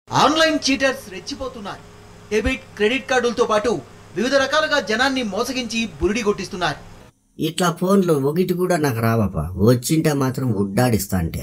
online cheaters రెచ్చిపోతున్నారు debit credit కార్డులతో పాటు వివిధ రకాలుగా జనాన్ని మోసగించి బురిడి కొట్టిస్తున్నారు ఇట్లా ఫోన్లు ఒకటి కూడా నాకు రావప్ప వచ్చింటే మాత్రం ఉడ్డాడిస్తా అంటే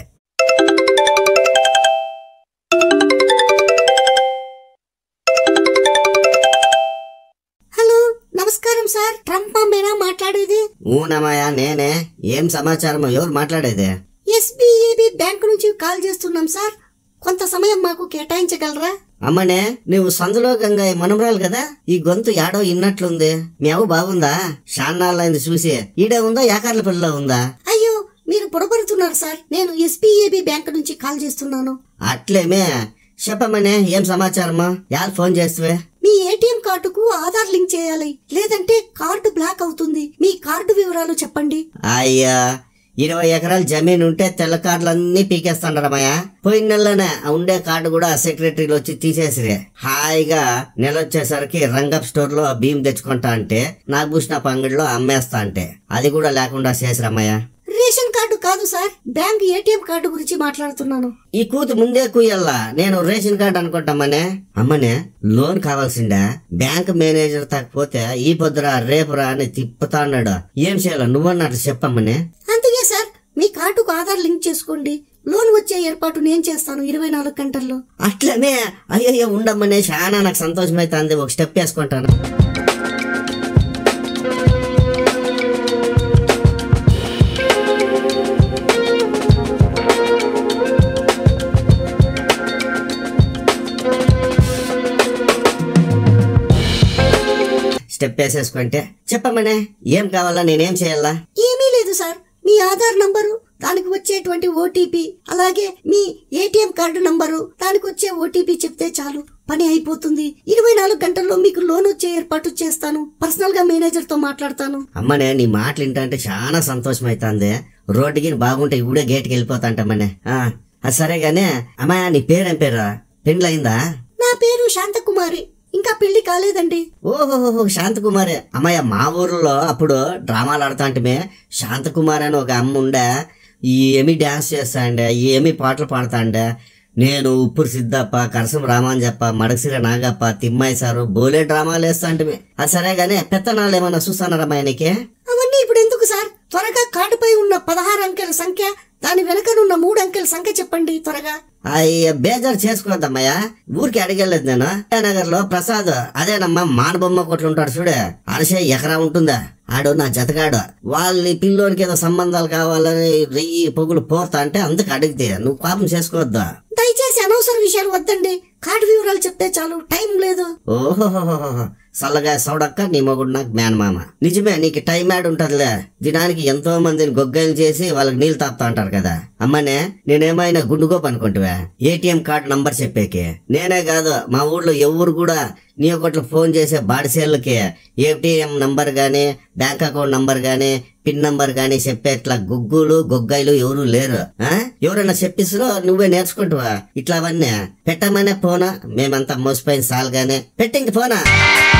హలో నమస్కారం సార్ ట్రంప్ మామేనా మాట్లాడేది ఊనమాయా నేనే ఏం సమాచారం ఎవరు మాట్లాడేది ఎస్బీఏబి బ్యాంక్ నుంచి కాల్ చేస్తున్నాం సార్ కొంత సమయం మాకు కేటాయించగలరా అమ్మనే నువ్వు సందులో గంగా మనమరాలు కదా ఈ గొంతు యాడో ఇన్నట్లుంది మీ అవ్వ బాగుందా షాన్నాళ్ళైంది చూసి ఈడే ఉందా యాకార్ల పిల్ల ఉందా అయ్యో మీరు పొరపడుతున్నారు సార్ నేను ఎస్బీఏబి బ్యాంక్ నుంచి కాల్ చేస్తున్నాను అట్లేమే చెప్పమనే ఏం సమాచారమా యారు ఫోన్ చేస్తే మీ ఏటీఎం కార్డుకు ఆధార్ లింక్ చేయాలి లేదంటే కార్డు బ్లాక్ అవుతుంది మీ కార్డు వివరాలు చెప్పండి అయ్యా ఇరవై ఎకరాల జమీన్ ఉంటే తెల్ల కార్డులన్నీ పీకేస్తాడమ్మయ్య పోయిన నెలలోనే ఆ ఉండే కార్డు కూడా సెక్రటరీలు వచ్చి తీసేసిరే హాయిగా నెల వచ్చేసరికి రంగప్ స్టోర్ లో బియ్యం తెచ్చుకుంటా అంటే నాగభూషణ పంగిడిలో అమ్మేస్తా అంటే అది కూడా లేకుండా చేసిరమ్మయ్య రేషన్ కార్డు కాదు సార్ బ్యాంక్ ఏటీఎం కార్డు గురించి మాట్లాడుతున్నాను ఈ కూతు ముందే కుయ్యల్లా నేను రేషన్ కార్డు అనుకుంటామనే అమ్మనే లోన్ కావాల్సిండే బ్యాంక్ మేనేజర్ తగ్గపోతే ఈ పొద్దురా రేపురా అని తిప్పుతా అన్నాడు ఏం చేయాలి నువ్వన్నట్టు చెప్పమ్మనే అందుకే సార్ మీ కార్డుకు ఆధార్ లింక్ చేసుకోండి లోన్ వచ్చే ఏర్పాటు నేను చేస్తాను ఇరవై నాలుగు గంటల్లో అట్లనే అయ్యయ్యో ఉండమ్మనే చాలా నాకు సంతోషమైతుంది ఒక స్టెప్ వేసుకుంటాను స్టెప్ వేసేసుకుంటే చెప్పమ్మనే ఏం కావాలా నేనేం చేయాలా ఏమీ లేదు సార్ మీ ఆధార్ నంబరు దానికి వచ్చేటువంటి ఓటీపీ అలాగే మీ ఏటీఎం కార్డు నంబరు దానికి వచ్చే ఓటీపీ చెప్తే చాలు పని అయిపోతుంది ఇరవై నాలుగు గంటల్లో మీకు లోన్ వచ్చే ఏర్పాటు చేస్తాను పర్సనల్ గా మేనేజర్ తో మాట్లాడతాను అమ్మనే నీ మాటలు వింటంటే చాలా సంతోషం అవుతుంది రోడ్డుకి బాగుంటే ఇప్పుడే గేట్కి వెళ్ళిపోతాంటమ్మనే ఆ, అది సరే గానే అమ్మాయ నీ పేరేం పేరా పెండ్లయిందా నా పేరు శాంతకుమారి ఇంకా పెళ్లి కాలేదండి ఓహోహో శాంతకుమారే అమ్మాయ మా ఊర్లో అప్పుడు డ్రామాలు ఆడుతాంటమే శాంతకుమార్ అని ఒక అమ్మ ఉండే ఈ ఏమి డాన్స్ చేస్తాండే ఈ ఏమి పాటలు పాడతాండే నేను ఉప్పురు సిద్ధప్ప కరసం రామాంజప్ప మడసిర నాగప్ప తిమ్మాయి సారు బోలే డ్రామాలు వేస్తాంటమే అది సరే గానీ పెత్తనాలు ఏమన్నా చూస్తానరమ్మాయ నీకే అవన్నీ ఇప్పుడు ఎందుకు సార్ త్వరగా కార్డుపై ఉన్న పదహారు అంకెల సంఖ్య దాని వెనకనున్న మూడు అంకెల సంఖ్య చెప్పండి త్వరగా అయ్య బేజారు చేసుకోవద్దమ్మయ్యా ఊరికి అడిగలేదు నేను నగర్ లో ప్రసాద్ అదేనమ్మా మానబొమ్మ కొట్లు ఉంటాడు చూడే అరసే ఎకరా ఉంటుందా ఆడు నా జతగాడు వాళ్ళ పిల్లోనికి ఏదో సంబంధాలు కావాలని రెయ్యి పొగులు పోతా అంటే అందుకు అడిగితే నువ్వు పాపం చేసుకోవద్దా దయచేసి అనవసర విషయాలు వద్దండి కార్డు వివరాలు చెప్తే చాలు టైం లేదు ఓహోహోహో చల్లగా సౌడక్క నీ మొగుడు నాకు మేనమామ నిజమే నీకు టైం యాడ్ ఉంటదిలే దినానికి ఎంతో మందిని గొగ్గలు చేసి వాళ్ళకి నీళ్లు తాపుతా అంటారు కదా అమ్మనే నేనేమైనా గుండుగోపు అనుకుంటువా ఏటీఎం కార్డు నంబర్ చెప్పేకి నేనే కాదు మా ఊర్లో ఎవరు కూడా నీ ఒకటి ఫోన్ చేసే బాడిసేళ్ళకి ఏటీఎం నంబర్ గానీ బ్యాంక్ అకౌంట్ నంబర్ గానీ పిన్ నంబర్ గానీ చెప్పేట్లా గుగ్గులు గొగ్గాయిలు ఎవరు లేరు ఆ ఎవరైనా చెప్పిస్తురో నువ్వే నేర్చుకుంటావా ఇట్లా అవన్నీ పెట్టమనే ఫోనా మేమంతా మోసపోయిన సాల్ గానే పెట్టింది ఫోనా